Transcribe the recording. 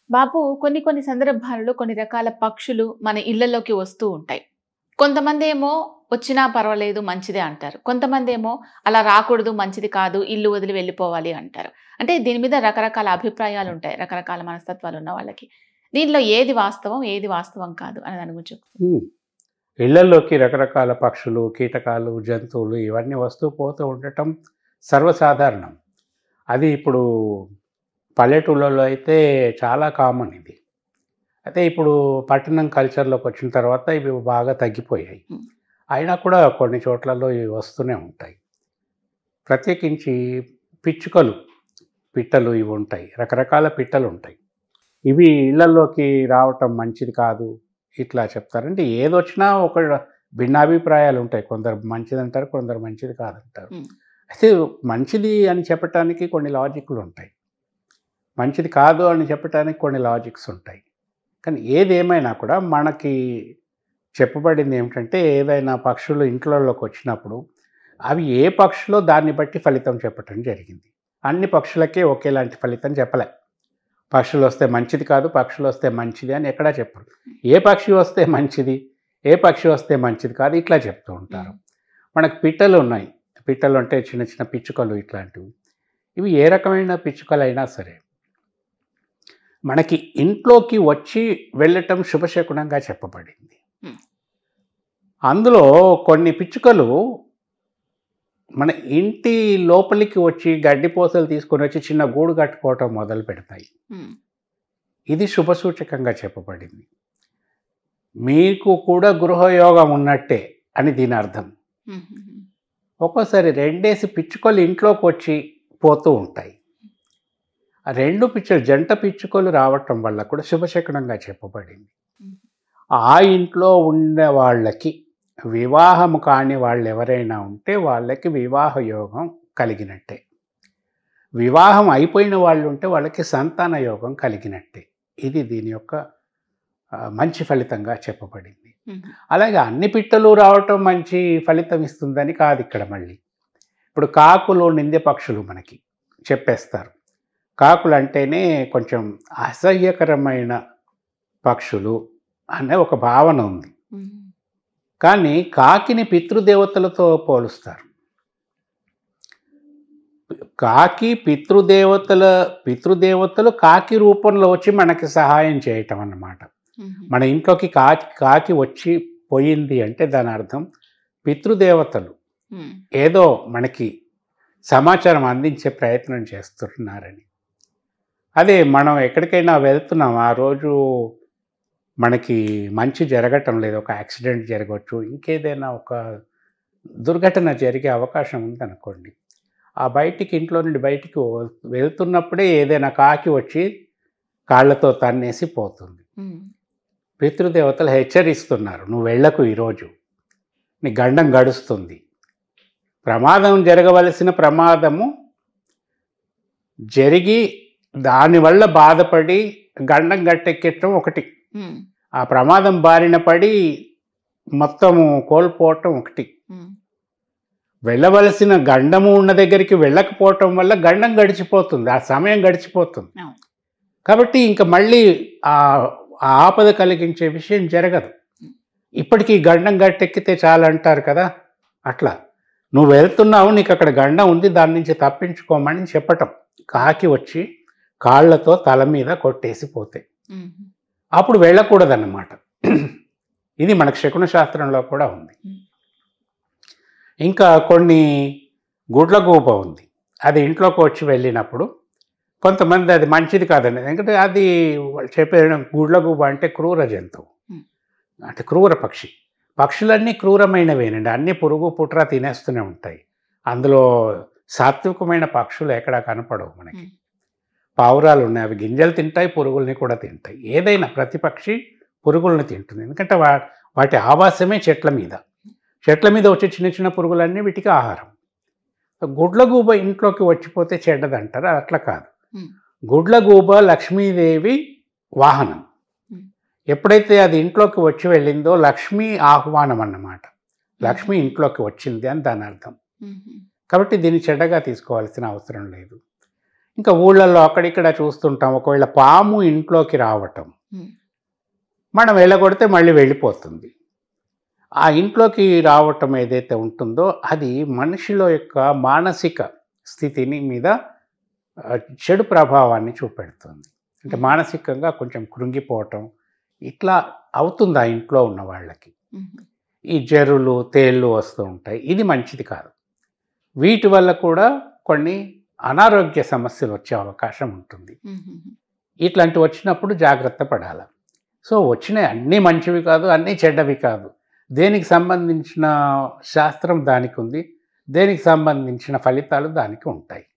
బాబు కొన్ని కొన్ని సందర్భాలలో కొన్ని రకాల పక్షులు మన ఇళ్లలోకి వస్తూ ఉంటాయి కొంతమంది ఏమో వచ్చినా పర్వాలేదు మంచిదే అంటారు కొంతమంది ఏమో అలా రాకూడదు మంచిది కాదు ఇల్లు వదిలి వెళ్ళిపోవాలి అంటారు అంటే దీని మీద రకరకాల అభిప్రాయాలు ఉంటాయి రకరకాల మనస్తత్వాలు ఉన్న వాళ్ళకి దీనిలో ఏది వాస్తవం ఏది వాస్తవం కాదు అని దాని గురించి ఉమ్. ఇళ్లలోకి రకరకాల పక్షులు కీటకాలు జంతువులు ఇవన్నీ వస్తూ పోతూ ఉండటం సర్వసాధారణం అది ఇప్పుడు పల్లెటూళ్ళలో అయితే చాలా కామన్ ఇది అయితే ఇప్పుడు పట్టణం కల్చర్లోకి వచ్చిన తర్వాత ఇవి బాగా తగ్గిపోయాయి Hmm. అయినా కూడా కొన్ని చోట్లలో ఇవి వస్తూనే ఉంటాయి ప్రత్యేకించి పిచ్చుకలు పిట్టలు ఇవి ఉంటాయి రకరకాల పిట్టలు ఉంటాయి ఇవి ఇళ్లలోకి రావటం మంచిది కాదు ఇట్లా చెప్తారంటే ఏదొచ్చినా ఒక భిన్నాభిప్రాయాలు ఉంటాయి కొందరు మంచిది అంటారు కొందరు మంచిది కాదంటారు Hmm. అయితే మంచిది అని చెప్పటానికి కొన్ని లాజిక్లు ఉంటాయి మంచిది కాదు అని చెప్పటానికి కొన్ని లాజిక్స్ ఉంటాయి కానీ ఏదేమైనా కూడా మనకి చెప్పబడింది ఏమిటంటే ఏదైనా పక్షులు ఇంట్లోకి వచ్చినప్పుడు అవి ఏ పక్షులో దాన్ని బట్టి ఫలితం చెప్పటం జరిగింది అన్ని పక్షులకే ఒకేలాంటి ఫలితం చెప్పలే పక్షులు వస్తే మంచిది కాదు పక్షులు వస్తే మంచిది అని ఎక్కడా చెప్పరు ఏ పక్షి వస్తే మంచిది ఏ పక్షి వస్తే మంచిది కాదు ఇట్లా చెప్తూ ఉంటారు మనకు పిట్టలు ఉన్నాయి పిట్టలు అంటే చిన్న చిన్న పిచ్చుకలు ఇట్లాంటివి ఇవి ఏ రకమైన పిచ్చుకలు అయినా సరే మనకి ఇంట్లోకి వచ్చి వెళ్ళటం శుభశకునంగా చెప్పబడింది Hmm. అందులో కొన్ని పిచ్చుకలు మన ఇంటి లోపలికి వచ్చి గడ్డిపోసలు తీసుకొని వచ్చి చిన్న గూడు కట్టుకోవటం మొదలు పెడతాయి ఉమ్, ఇది శుభసూచకంగా చెప్పబడింది మీకు కూడా గృహయోగం ఉన్నట్టే అని దీని అర్థం ఉమ్, ఉమ్, ఒక్కోసారి రెండేసి పిచ్చుకలు ఇంట్లోకి వచ్చి పోతూ ఉంటాయి ఆ రెండు పిచ్చుకలు జంట పిచ్చుకలు రావటం వల్ల కూడా శుభశకునంగా చెప్పబడింది ఉమ్. ఆ ఇంట్లో ఉండే వాళ్ళకి వివాహము కాని వాళ్ళు ఎవరైనా ఉంటే వాళ్ళకి వివాహ యోగం కలిగినట్టే వివాహం అయిపోయిన వాళ్ళు ఉంటే వాళ్ళకి సంతాన యోగం కలిగినట్టే ఇది దీని యొక్క ఆ, మంచి ఫలితంగా చెప్పబడింది ఉమ్, అలాగే అన్ని పిట్టలు రావటం మంచి ఫలితం ఇస్తుందని కాదు ఇక్కడ మళ్ళీ ఇప్పుడు కాకులు నిందె పక్షులు మనకి చెప్పేస్తారు కాకులు అంటేనే కొంచెం అసహ్యకరమైన పక్షులు అనే ఒక భావన ఉంది ఉమ్, కానీ కాకిని పితృదేవతలతో పోలుస్తారు కాకి పితృదేవతల పితృదేవతలు కాకి రూపంలో వచ్చి మనకి సహాయం చేయటం అన్నమాట ఉమ్, మన ఇంట్లోకి కాకి కాకి వచ్చి పోయింది అంటే దాని అర్థం పితృదేవతలు ఉమ్, ఏదో మనకి సమాచారం అందించే ప్రయత్నం చేస్తున్నారని అదే మనం ఎక్కడికైనా వెళ్తున్నాం ఆ రోజు మనకి మంచి జరగటం లేదు ఒక యాక్సిడెంట్ జరగవచ్చు ఇంకేదైనా ఒక దుర్ఘటన జరిగే అవకాశం ఉందనుకోండి ఆ బయటికి ఇంట్లో నుండి బయటికి వె- వెళ్తున్నప్పుడే ఏదైనా కాకి వచ్చి కాళ్ళతో తన్నేసి పోతుంది ఉమ్, పితృదేవతలు హెచ్చరిస్తున్నారు నువ్వు వెళ్ళకు ఈరోజు నీ గండం గడుస్తుంది ప్రమాదం జరగవలసిన ప్రమాదము జరిగి దానివల్ల బాధపడి గండం గట్టెక్కించడం ఒకటి ఉమ్, ఆ ప్రమాదం బారిన పడి మొత్తము కోల్పోవటం ఒకటి ఉమ్, వెళ్ళవలసిన గండము ఉన్న దగ్గరికి వెళ్ళకపోవటం వల్ల గండం గడిచిపోతుంది ఆ సమయం గడిచిపోతుంది అవును. కాబట్టి ఇంకా మళ్ళీ ఆ ఆ ఆపద కలిగించే విషయం జరగదు ఇప్పటికీ గండం గట్టెక్కితే చాలు అంటారు కదా అట్లా నువ్వు వెళ్తున్నావు నీకు అక్కడ గండం ఉంది దాని నుంచి తప్పించుకోమని చెప్పటం కాకి వచ్చి కాళ్ళతో తల మీద కొట్టేసి పోతాయి ఉమ్, అప్పుడు వెళ్ళకూడదన్నమాట ఇది మనకు శకున శాస్త్రంలో కూడా ఉంది ఇంకా కొన్ని గుడ్ల గూప ఉంది అది ఇంట్లోకి వచ్చి వెళ్ళినప్పుడు కొంతమంది అది మంచిది కాదండి ఎందుకంటే అది వాళ్ళు చెప్పే గుడ్ల గూబ అంటే క్రూర జంతువు Hmm. అంటే క్రూర పక్షి పక్షులన్నీ క్రూరమైనవేనండి అన్ని పురుగు పుట్ర తినేస్తూనే ఉంటాయి అందులో సాత్వికమైన పక్షులు ఎక్కడా కనపడవు మనకి Hmm. పావురాలు ఉన్నాయి అవి గింజలు తింటాయి పురుగుల్ని కూడా తింటాయి ఏదైనా ప్రతి పక్షి పురుగుల్ని తింటుంది ఎందుకంటే వా వాటి ఆవాసమే చెట్ల మీద చెట్ల మీద వచ్చే చిన్న చిన్న పురుగులన్నీ వీటికి ఆహారం గుడ్లగూబ ఇంట్లోకి వచ్చిపోతే చెడ్డదంటారు అది అట్లా కాదు Hmm. గుడ్లగూబ లక్ష్మీదేవి వాహనం Hmm. ఎప్పుడైతే అది ఇంట్లోకి వచ్చి వెళ్ళిందో లక్ష్మీ ఆహ్వానం అన్నమాట లక్ష్మి ఇంట్లోకి వచ్చింది అని దాని అర్థం ఉమ్, కాబట్టి దీన్ని చెడ్డగా తీసుకోవాల్సిన అవసరం లేదు ఇంకా ఊళ్ళల్లో అక్కడిక్కడ చూస్తుంటాం ఒకవేళ పాము ఇంట్లోకి రావటం ఉమ్, మనం వెళ్ళగొడితే మళ్ళీ వెళ్ళిపోతుంది ఆ ఇంట్లోకి రావటం ఏదైతే ఉంటుందో అది మనిషిలో యొక్క మానసిక స్థితిని మీద ఆ, చెడు ప్రభావాన్ని చూపెడుతుంది అంటే మానసికంగా కొంచెం కృంగిపోవటం ఇట్లా అవుతుంది ఆ ఇంట్లో ఉన్న వాళ్ళకి ఉమ్, ఈ జర్రులు తేళ్ళు వస్తూ ఉంటాయి ఇది మంచిది కాదు వీటి వల్ల కూడా కొన్ని అనారోగ్య సమస్యలు వచ్చే అవకాశం ఉంటుంది ఉమ్, ఉమ్, ఇట్లాంటి వచ్చినప్పుడు జాగ్రత్త పడాలి సో వచ్చినాయి అన్నీ మంచివి కాదు అన్నీ చెడ్డవి కాదు దేనికి సంబంధించిన శాస్త్రం దానికి ఉంది దేనికి సంబంధించిన ఫలితాలు దానికి ఉంటాయి